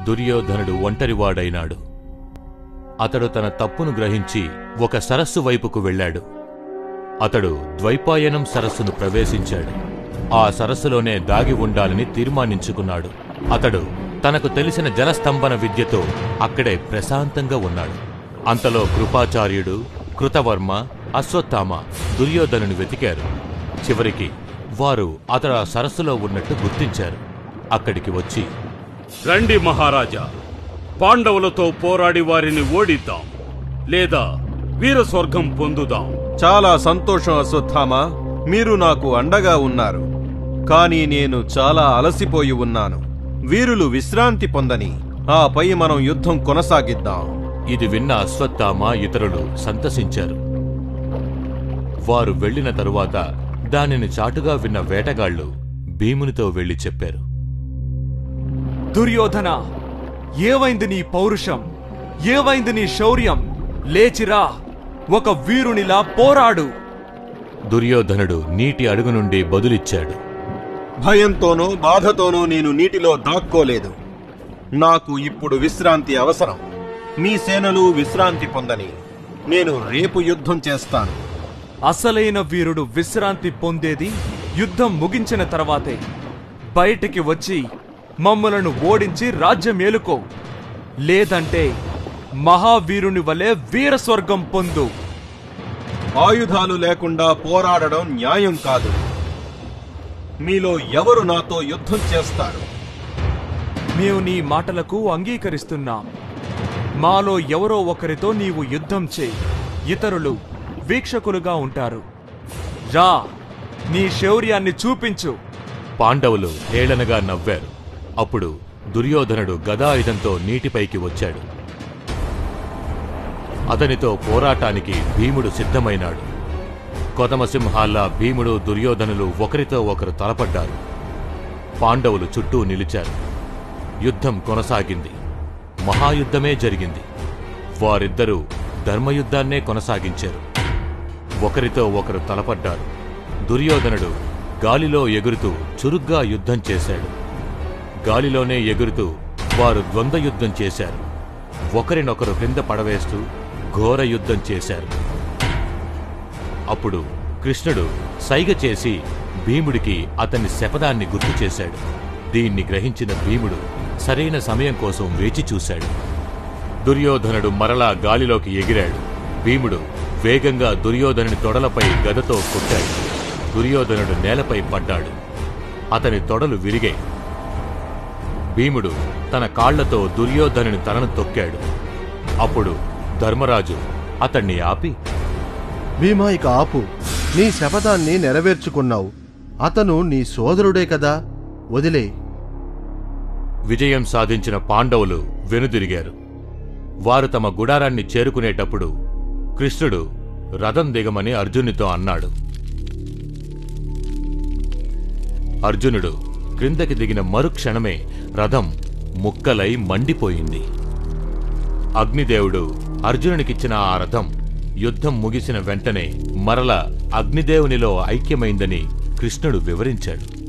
దుర్యోధనుడు ఒంటరివాడైనాడు అతడు తన తప్పును గ్రహించి ఒక సరస్సు వైపుకు వెళ్ళాడు అతడు ద్వైపాయనం సరస్సును ప్రవేశించాడు ఆ సరస్సులోనే దాగి ఉండాలని తీర్మానించుకున్నాడు అతడు తనకు తెలిసిన జలస్తంభన విద్యతో అక్కడే ప్రశాంతంగా ఉన్నాడు అంతలో కృపాచార్యుడు కృతవర్మ అశ్వత్థామ దుర్యోధనుని వెతికారు చివరికి వారు అతడు ఆ సరస్సులో ఉన్నట్టు గుర్తించారు అక్కడికి వచ్చి రండి మహారాజా పాండవులతో పోరాడి వారిని ఓడిద్దాం లేదా వీర స్వర్గం పొందుదాం చాలా సంతోషం అశ్వత్థామ మీరు నాకు అండగా ఉన్నారు కానీ నేను చాలా అలసిపోయి ఉన్నాను వీరులు విశ్రాంతి పొందని ఆపై మనం యుద్ధం కొనసాగిద్దాం ఇది విన్న అశ్వత్థామ ఇతరులు సంతసించారు వారు వెళ్ళిన తరువాత దానిని చాటుగా విన్న వేటగాళ్లు భీమునితో వెళ్లి చెప్పారు దుర్యోధన ఏవైంది నీ పౌరుషం ఏవైంది నీ శౌర్యం లేచిరా ఒక వీరునిలా పోరాడు దుర్యోధనుడు నీటి అడుగు నుండి బదులిచ్చాడు భయంతోనో బాధతోనో నేను నీటిలో దాక్కోలేదు నాకు ఇప్పుడు విశ్రాంతి అవసరం మీ సేనలు విశ్రాంతి పొందని నేను రేపు యుద్ధం చేస్తాను అసలైన వీరుడు విశ్రాంతి పొందేది యుద్ధం ముగించిన తర్వాతే బయటికి వచ్చి మమ్మలను ఓడించి రాజ్యం ఏలుకో లేదంటే మహావీరుని వలె వీరస్వర్గం పొందు ఆయుధాలు లేకుండా పోరాడడం న్యాయం కాదు మీలో ఎవరు నాతో యుద్ధం చేస్తారు మేము నీ మాటలకు అంగీకరిస్తున్నాం మాలో ఎవరో ఒకరితో నీవు యుద్ధం చేయి ఇతరులు వీక్షకులుగా ఉంటారు రా నీ శౌర్యాన్ని చూపించు పాండవులు హేళనగా నవ్వారు అప్పుడు దుర్యోధనుడు గదాయుధంతో నీటిపైకి వచ్చాడు అతనితో పోరాటానికి భీముడు సిద్ధమైనాడు కొదమసింహాల్లా భీముడు దుర్యోధనులు ఒకరితో ఒకరు తలపడ్డారు పాండవులు చుట్టూ నిలిచారు యుద్ధం కొనసాగింది మహాయుద్ధమే జరిగింది వారిద్దరూ ధర్మయుద్ధాన్నే కొనసాగించారు ఒకరితో ఒకరు తలపడ్డారు దుర్యోధనుడు గాలిలో ఎగురుతూ చురుగ్గా యుద్ధం చేశాడు గాలిలోనే ఎగురుతూ వారు ద్వంద్వ యుద్ధం చేశారు ఒకరినొకరు క్రింద పడవేస్తూ ఘోర యుద్ధం చేశారు అప్పుడు కృష్ణుడు సైగ చేసి భీముడికి అతని శపథాన్ని గుర్తు చేశాడు దీన్ని గ్రహించిన భీముడు సరైన సమయం కోసం వేచి చూశాడు దుర్యోధనుడు మరలా గాలిలోకి ఎగిరాడు భీముడు వేగంగా దుర్యోధనుని తొడలపై గదతో కొట్టాడు దుర్యోధనుడు నేలపై పడ్డాడు అతని తొడలు విరిగాయి భీముడు తన కాళ్లతో దుర్యోధనుని తలను తొక్కాడు అప్పుడు ధర్మరాజు అతణ్ణి ఆపి భీమా ఇక ఆపు నీ శపథాన్ని నెరవేర్చుకున్నావు అతను నీ సోదరుడే కదా వదిలే విజయం సాధించిన పాండవులు వెనుదిరిగారు వారు తమ గుడారాన్ని చేరుకునేటప్పుడు కృష్ణుడు రథం దిగమని అర్జునునితో అన్నాడు అర్జునుడు క్రిందకి దిగిన మరుక్షణమే రథం ముక్కలై మండిపోయింది అగ్నిదేవుడు అర్జునునికిచ్చిన ఆ రథం యుద్ధం ముగిసిన వెంటనే మరల అగ్నిదేవునిలో ఐక్యమైందని కృష్ణుడు వివరించాడు